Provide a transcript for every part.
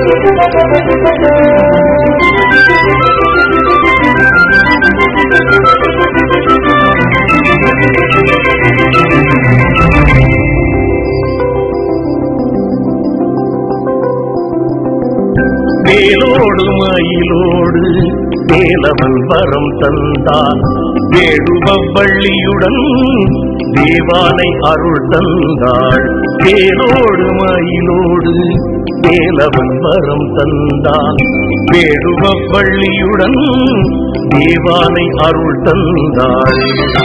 வேலோடு மயிலோடு வேலவன் வரம் தந்தான் வேடுவள்ளியுடன் தேவானை அருள் தந்தாள் வேலோடு மயிலோடு வேலவன் வரம் தந்தான் வேடுவள்ளியுடன் தேவானை அருள் தந்தாள்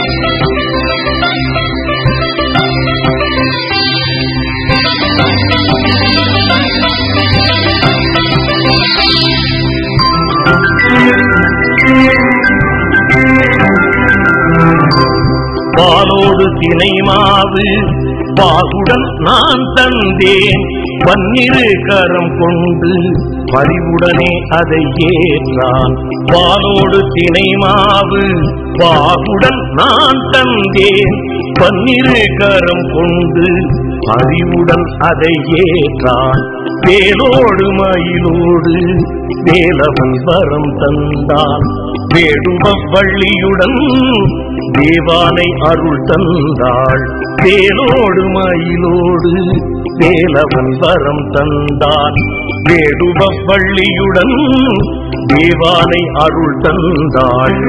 பாலோடு தினை மாவு பாகுடன் நான் தந்தேன் பன்னிரு கரம் கொண்டு பறிவுடனே அதை ஏற்றான் பாலோடு தினை மாவு பாகுடன் நான் தந்தேன் பன்னிரு கரம் கொண்டு அறிவுடன் அதை ஏற்றான் வேலோடு மயிலோடு வேலவன் வரம் தந்தான் வேடுவள்ளியுடன் தேவானை அருள் தந்தாள் வேலோடு மயிலோடு வேலவன் வரம் தந்தான் வேடுவள்ளியுடன் தேவானை அருள் தந்தாள்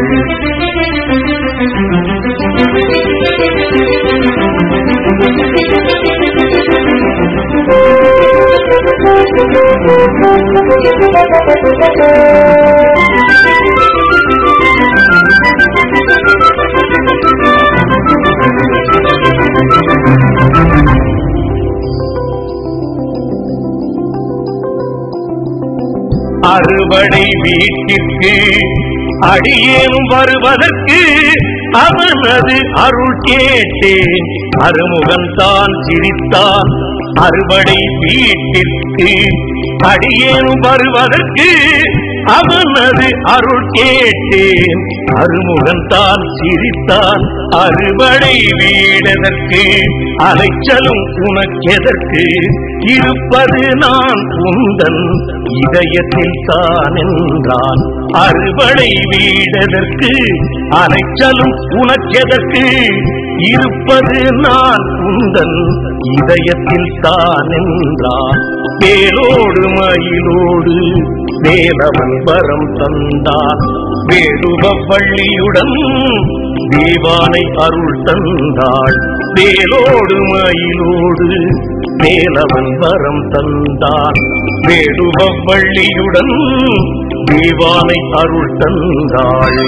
அறுபடை வீட்டிற்கு அடியேனும் வருவதற்கு அவனது அருள் கேட்டேன் அருமுகன் தான் சிரித்தான் அறுபடை வீட்டிற்கு அடியேனும் வருவதற்கு அவனது அருள் கேட்டேன் அருமுகன் தான் சிரித்தான் அறுபடை வீடதற்கு அலைச்சலும் உனக்கெதற்கு இருப்பது நான் உந்தன் இதயத்தில் தான் என்றான் அறுபடை வீடதற்கு அலைச்சலும் உனக்கெதற்கு இருப்பது நான் உந்தன் இதயத்தில் தான் என்றான் வேலோடு மயிலோடு வேலவன் வரம் தந்தான் வேடுவள்ளியுடன் தேவானை அருள் தந்தாள் வேலோடு மயிலோடு வேலவன் வரம் தந்தான் வேடுவள்ளியுடன் தேவானை அருள் தந்தாள்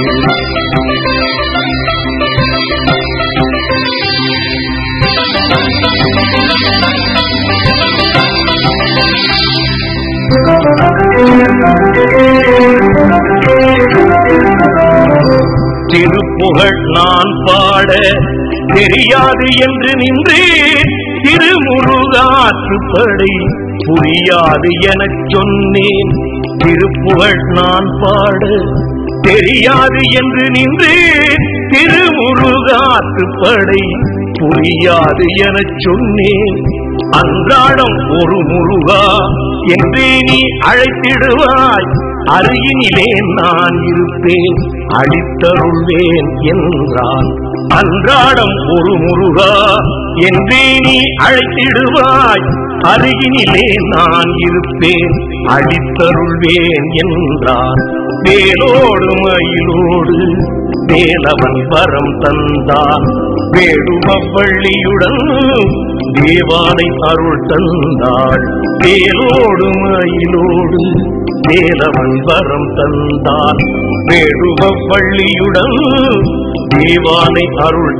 திருப்புகழ் நான் பாட தெரியாது என்று நின்று திருமுருகாற்றுப்படை புரியாது எனச் சொன்னேன் திருப்புகழ் நான் பாட தெரியாது என்று நின்று திருமுருகாற்றுப்படை புரியாது எனச் சொன்னேன் அன்றாடம் ஒரு முருகா என்றே நீ அழைத்திடுவாய் அருகினிலே நான் இருப்பேன் அழித்தருள்வேன் என்றான் அன்றாடம் ஒரு முருகா என்றே நீ அழைத்திடுவாய் அருகினிலே நான் இருப்பேன் அழித்தருள்வேன் என்றான் வேலோடு மயிலோடு வேலவன் வரம் தந்தான் வேடுவள்ளியுடன் தேவானை அருள் தந்தாள் வேலோடு மயிலோடு வேலவன் வரம் தந்தான் வேடுவள்ளியுடன் தேவானை அருள்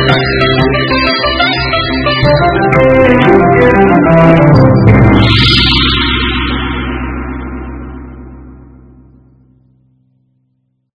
தந்தாள்